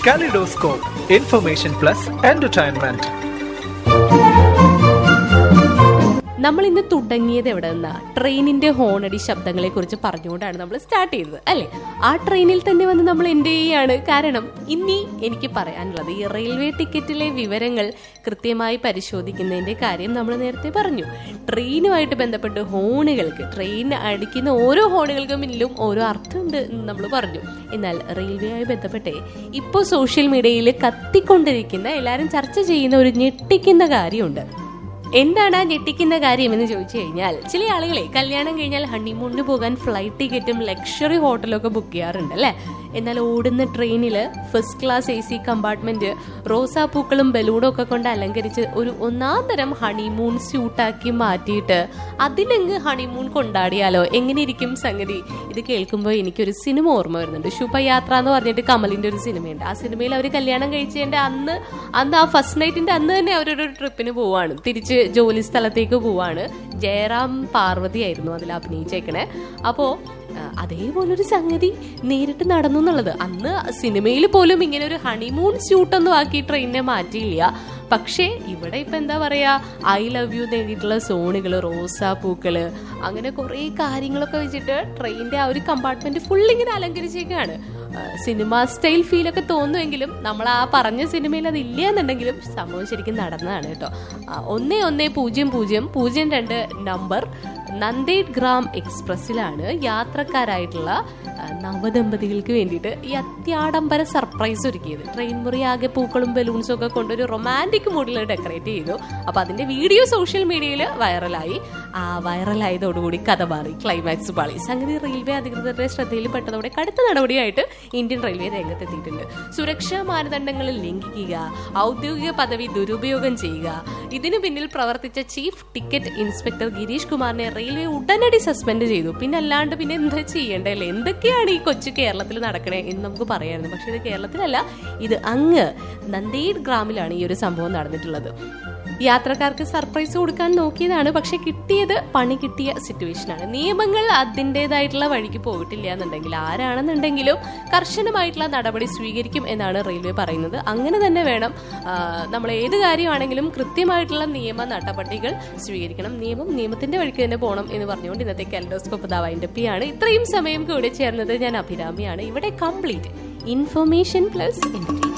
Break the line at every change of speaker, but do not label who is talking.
Kaleidoscope, information plus entertainment.
നമ്മൾ ഇന്ന് തുടങ്ങിയത് എവിടെ നിന്നാ ട്രെയിനിന്റെ ഹോണടി ശബ്ദങ്ങളെ കുറിച്ച് പറഞ്ഞുകൊണ്ടാണ് നമ്മൾ സ്റ്റാർട്ട് ചെയ്തത് അല്ലെ ആ ട്രെയിനിൽ തന്നെ വന്ന് നമ്മൾ എൻഡ് ചെയ്യാണ് കാരണം ഇനി എനിക്ക് പറയാനുള്ളത് ഈ റെയിൽവേ ടിക്കറ്റിലെ വിവരങ്ങൾ കൃത്യമായി പരിശോധിക്കുന്നതിന്റെ കാര്യം നമ്മൾ നേരത്തെ പറഞ്ഞു ട്രെയിനുമായിട്ട് ബന്ധപ്പെട്ട് ഹോണുകൾക്ക് ട്രെയിൻ അടിക്കുന്ന ഓരോ ഹോണുകൾക്കും പിന്നിലും ഓരോ അർത്ഥമുണ്ട് എന്ന് നമ്മൾ പറഞ്ഞു എന്നാൽ റെയിൽവേയുമായി ബന്ധപ്പെട്ട് ഇപ്പോൾ സോഷ്യൽ മീഡിയയിൽ കത്തിക്കൊണ്ടിരിക്കുന്ന എല്ലാവരും ചർച്ച ചെയ്യുന്ന ഒരു ഞെട്ടിക്കുന്ന കാര്യമുണ്ട് എന്താണ് ആ ഞെട്ടിക്കുന്ന കാര്യം എന്ന് ചോദിച്ചു കഴിഞ്ഞാൽ ചില ആളുകളെ കല്യാണം കഴിഞ്ഞാൽ ഹണിമൂണിന് പോകാൻ ഫ്ലൈറ്റ് ടിക്കറ്റും ലക്ഷറി ഹോട്ടലൊക്കെ ബുക്ക് ചെയ്യാറുണ്ട് അല്ലേ എന്നാൽ ഓടുന്ന ട്രെയിനിൽ first class A C compartment റോസാപ്പൂക്കളും ബലൂണും ഒക്കെ കൊണ്ട് അലങ്കരിച്ച് ഒരു ഒന്നാം തരം ഹണിമൂൺ സ്യൂട്ടാക്കി മാറ്റിയിട്ട് അതിലങ്ങ് ഹണിമൂൺ കൊണ്ടാടിയാലോ എങ്ങനെ ഇരിക്കും സംഗതി ഇത് കേൾക്കുമ്പോൾ എനിക്കൊരു സിനിമ ഓർമ്മ വരുന്നുണ്ട് ശുഭയാത്ര എന്ന് പറഞ്ഞിട്ട് കമലിന്റെ ഒരു സിനിമയുണ്ട് ആ സിനിമയിൽ അവർ കല്യാണം കഴിച്ചതിന്റെ അന്ന് അന്ന് ആ ഫസ്റ്റ് നൈറ്റിന്റെ അന്ന് തന്നെ അവരൊരു ട്രിപ്പിന് പോവാണ് തിരിച്ച് ജോലി സ്ഥലത്തേക്ക് പോവാണ് ജയറാം പാർവതി ആയിരുന്നു അതിൽ അഭിനയിച്ചേക്കണേ അപ്പോ ആ, അതേപോലൊരു സംഗതി നേരിട്ട് നടന്നു എന്നുള്ളത് അന്ന് സിനിമയിൽ പോലും ഇങ്ങനെ ഒരു ഹണിമൂൺ സ്യൂട്ടൊന്നും ആക്കി ട്രെയിനിനെ മാറ്റിയില്ല പക്ഷേ ഇവിടെ ഇപ്പൊ എന്താ പറയാ ഐ ലവ് യു നേടിയിട്ടുള്ള സോണുകൾ റോസാപ്പൂക്കള് അങ്ങനെ കുറെ കാര്യങ്ങളൊക്കെ വെച്ചിട്ട് ട്രെയിനിന്റെ ആ ഒരു കമ്പാർട്ട്മെന്റ് ഫുൾ ഇങ്ങനെ അലങ്കരിച്ചേക്കാണ് സിനിമ സ്റ്റൈൽ ഫീലൊക്കെ തോന്നുമെങ്കിലും നമ്മൾ ആ പറഞ്ഞ സിനിമയിൽ അത് ഇല്ല എന്നുണ്ടെങ്കിലും സംഭവം ശരിക്കും നടന്നതാണ് കേട്ടോ ആ, ഒന്ന് ഒന്ന് പൂജ്യം പൂജ്യം പൂജ്യം രണ്ട് നമ്പർ നന്ദേഡ് ഗ്രാം എക്സ്പ്രസ്സിലാണ് യാത്രക്കാരായിട്ടുള്ള ആ, നവദമ്പതികൾക്ക് വേണ്ടിയിട്ട് ഈ അത്യാഡംബര സർപ്രൈസ് ഒരുക്കിയത് ട്രെയിൻ മുറി ആകെ പൂക്കളും ബലൂൺസും ഒക്കെ കൊണ്ടൊരു റൊമാൻറ്റിക് മൂഡിൽ ഡെക്കറേറ്റ് ചെയ്തു അപ്പൊ അതിന്റെ വീഡിയോ സോഷ്യൽ മീഡിയയിൽ വൈറലായി ആ വൈറലായതോടുകൂടി കഥ മാറി ക്ലൈമാക്സ് പാളി സംഗതി റെയിൽവേ അധികൃതരുടെ ശ്രദ്ധയിൽ പെട്ടതോടെ കടുത്ത നടപടിയായിട്ട് ഇന്ത്യൻ റെയിൽവേ രംഗത്തെത്തിയിട്ടുണ്ട് സുരക്ഷാ മാനദണ്ഡങ്ങൾ ലംഘിക്കുക ഔദ്യോഗിക പദവി ദുരുപയോഗം ചെയ്യുക ഇതിനു പിന്നിൽ പ്രവർത്തിച്ച ചീഫ് ടിക്കറ്റ് ഇൻസ്പെക്ടർ ഗിരീഷ് കുമാറിനെ റെയിൽവേ ഉടനടി സസ്പെൻഡ് ചെയ്തു പിന്നെ അല്ലാണ്ട് പിന്നെ എന്താ ചെയ്യേണ്ടല്ലേ എന്തൊക്കെയാണ് ഈ കൊച്ചു കേരളത്തിൽ നടക്കണേ എന്ന് നമുക്ക് പറയായിരുന്നു പക്ഷെ ഇത് കേരളത്തിലല്ല ഇത് അങ്ങ് നന്ദേഡ് ഗ്രാമിലാണ് ഈ ഒരു സംഭവം നടന്നിട്ടുള്ളത് യാത്രക്കാർക്ക് സർപ്രൈസ് കൊടുക്കാൻ നോക്കിയതാണ് പക്ഷെ കിട്ടിയത് പണി കിട്ടിയ സിറ്റുവേഷനാണ് നിയമങ്ങൾ അതിൻ്റെതായിട്ടുള്ള വഴിക്ക് പോയിട്ടില്ല എന്നുണ്ടെങ്കിൽ ആരാണെന്നുണ്ടെങ്കിലും കർശനമായിട്ടുള്ള നടപടി സ്വീകരിക്കും എന്നാണ് റെയിൽവേ പറയുന്നത് അങ്ങനെ തന്നെ വേണം ആ, നമ്മൾ ഏത് കാര്യമാണെങ്കിലും കൃത്യമായിട്ടുള്ള നിയമ നടപടികൾ സ്വീകരിക്കണം നിയമം നിയമത്തിന്റെ വഴിക്ക് തന്നെ പോകണം എന്ന് പറഞ്ഞുകൊണ്ട് ഇന്നത്തെ കാലഡോസ്കോപ്പ് ദാവൈൻ്റെ പി ആണ് ഇത്രയും സമയം കൂടെ ചേർന്നത് ഞാൻ അഭിരാമിയാണ് ഇവിടെ കംപ്ലീറ്റ് ഇൻഫർമേഷൻ പ്ലസ് എന്റർടൈൻമെന്റ്